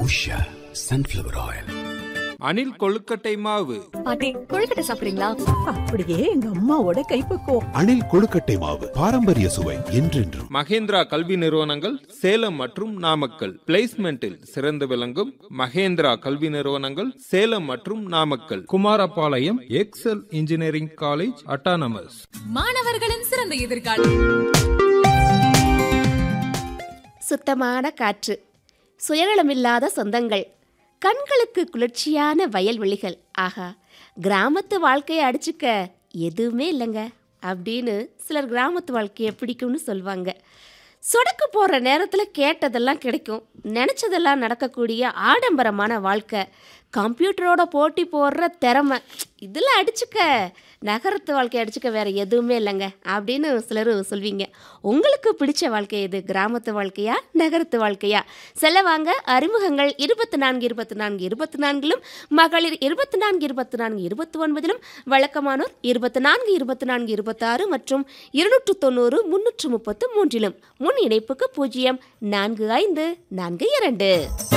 Usha sunflower oil Anil கொழுக்கட்டை மாவு பாட்டி கொழுக்கட்டை சாப்பிடுறீங்களா அப்படியே எங்க அம்மாவோட கைப்பக்குவம் அணில் கொழுக்கட்டை மாவு பாரம்பரிய சுவை என்றென்றும் மகேந்திரா கல்வி நிறுவனங்கள் சேலம் மற்றும் நாமக்கல் பிளேஸ்மெண்டில் சிறந்து விளங்கும் மகேந்திரா கல்வி நிறுவனங்கள் சேலம் மற்றும் Namakkal Kumarapalayam Excel engineering college autonomous மாணவர்களின் சிறந்த எதிர்காலம் சுத்தமான காற்று சுயநலமில்லாத சொந்தங்கள் கண்களுக்கு குளிர்ச்சியான வயல்வெளிகள் ஆஹா கிராமத்து வாழ்க்கையை அடிச்சுக்க எதுவுமே இல்லைங்க அப்படின்னு சிலர் கிராமத்து வாழ்க்கையை பிடிக்கும்னு சொல்லுவாங்க சொடக்கு போகிற நேரத்தில் கேட்டதெல்லாம் கிடைக்கும் நினச்சதெல்லாம் நடக்கக்கூடிய ஆடம்பரமான வாழ்க்கை கம்ப்யூட்டரோட போட்டி போடுற திறமை இதில் அடிச்சுக்க நகரத்து வாழ்க்கையை அடிச்சுக்க வேறு எதுவுமே இல்லைங்க அப்படின்னு சிலர் சொல்வீங்க உங்களுக்கு பிடிச்ச வாழ்க்கை எது கிராமத்து வாழ்க்கையா நகரத்து வாழ்க்கையா செலவாங்க அறிமுகங்கள் இருபத்தி நான்கு இருபத்தி நான்கு இருபத்தி நான்கிலும் மகளிர் இருபத்தி நான்கு இருபத்தி நான்கு இருபத்தி ஒன்பதிலும் வழக்கமானோர் இருபத்தி நான்கு இருபத்தி நான்கு இருபத்தாறு மற்றும் இருநூற்று தொண்ணூறு முன்னூற்று முப்பத்து மூன்றிலும் முன் இணைப்புக்கு பூஜ்ஜியம் நான்கு ஐந்து நான்கு இரண்டு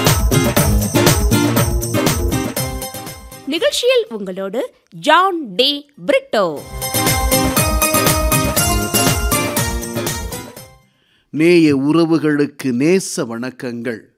நிகழ்ச்சியில் உங்களோடு ஜான் டி பிரிட்டோ நேய உறவுகளுக்கு நேச வணக்கங்கள்